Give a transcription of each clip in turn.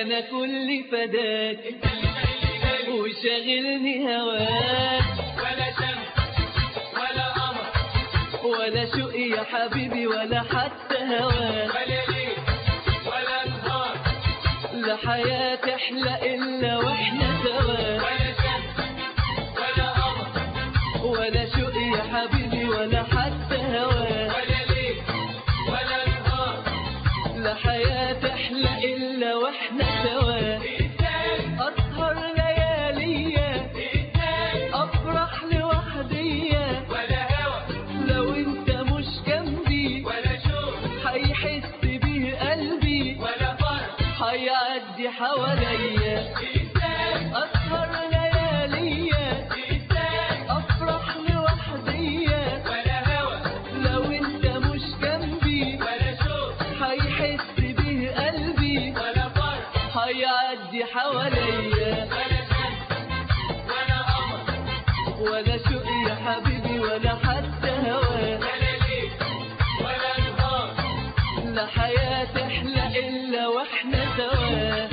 انا كل فداك وشاغلني هواك ولا شمس ولا قمر ولا شوق يا حبيبي ولا حتى هواك ولا ليل ولا نهار لا حياة تحلى إلا وإحنا سوا ولا شمس ولا قمر ولا شوق يا حبيبي ولا حتى هواك ولا ليل ولا نهار لا حياة تحلى إلا وإحنا سوا إنسان أسهر لياليا إنسان أفرح لوحديا ولا هوى لو أنت مش جنبي ولا شوق هيحس بيه قلبي ولا فرح هيعدي حواليا إنسان أسهر لياليا إنسان أفرح لوحديا ولا هوى لو أنت مش جنبي ولا شوق هيحس بيه قلبي ولا فرح هيعدي حواليا ولا شمس ولا قمر ولا شوق يا حبيبي ولا حتى هواك ولا ليل ولا نهار لا حياة تحلى إلا وإحنا سوا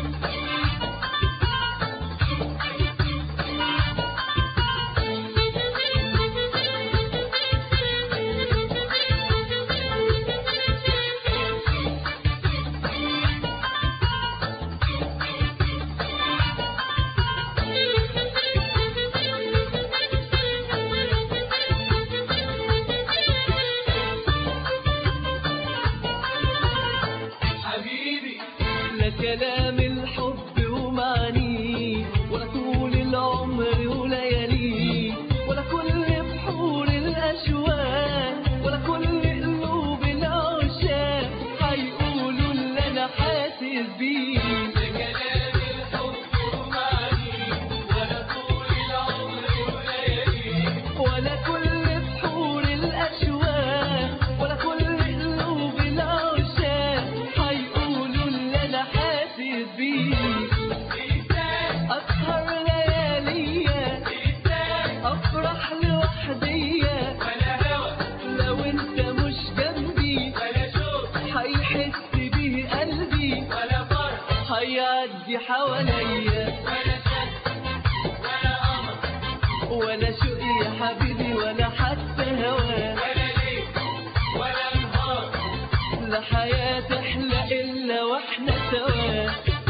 حبيبي لا كلام الحب ومعانيه ولا طول العمر ولياليه ولا كل بحور الأشواق ولا كل قلوب العشاق هيقولوا اللي أنا حاسس بيه كلام الحب ومعاني ولا طول العمر ولياليه ولا كل بحور الأشواق ولا كل قلوب العشاق هيقولوا اللي أنا حاسس بيه إنسان أسهر لياليا إنسان أفرح لوحديا ولا هوى لو أنت مش جنبي ولا شوق هيحس بيه قلبي ولا فرح هيعدي حواليا ولا شمس ولا قمر ولا شوق يا حبيبي ولا حتى هواك ولا ليل ولا نهار لا حياة تحلى إلا وإحنا سوا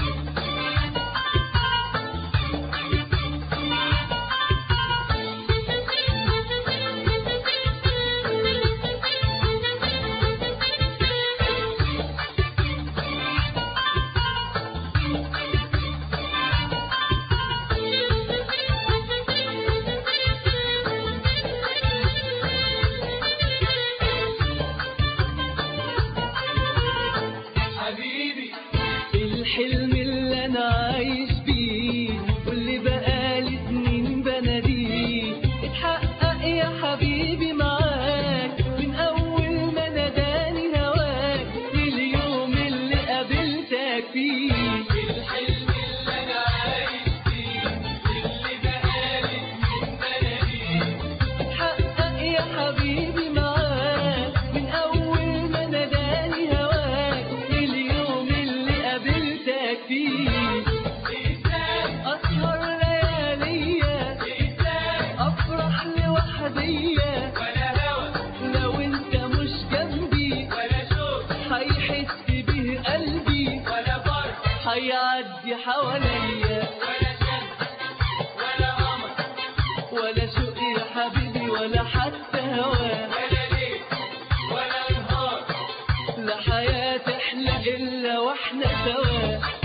حبيبي الحلم اللي أنا عايش بيه واللي بقالي سنين بناديه اتحقق يا حبيبي معاك من أول ما ناداني هواك لليوم اللي قابلتك فيه الحلم اللي انا عايش فيه اللي بقالي سنين بناديه اتحقق يا حبيبي معاك من أول ما ناداني هواك لليوم اللي قابلتك فيه إنسان أسهر لياليا إنسان أفرح لوحديا ولا هوى لو أنت مش جنبي ولا شوق هيحس بيه قلبي ولا فرح هيعدي حواليا ولا شمس ولا قمر ولا شوق يا حبيبي ولا حتى هواك ولا ليل ولا نهار لا حياة تحلى إلا وإحنا سوا